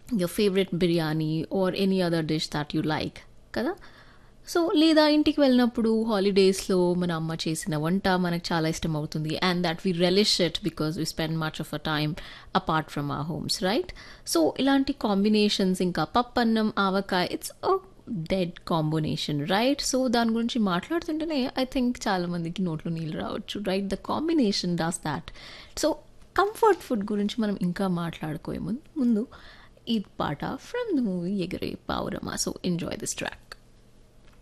your favorite biryani or any other dish that you like కదా so లేదా ఇంటికి వెళ్ళినప్పుడు హాలిడేస్లో మన అమ్మ చేసిన వంట మనకు చాలా ఇష్టం అవుతుంది and that we relish it because we spend much of a time apart from our homes right so ఇలాంటి కాంబినేషన్స్ ఇంకా పప్పన్నం ఆవకాయ it's dead combination right so దాని గురించి మాట్లాడుతుంటేనే ఐ థింక్ చాలా మందికి నోట్లో నీళ్ళు రావచ్చు right the combination does that so comfort food గురించి మనం ఇంకా మాట్లాడుకోే ముందు ముందు ఈ పాట ఫ్రమ్ ద మూవీ ఎగరే పావురమా సో ఎంజాయ్ దిస్ ట్రాక్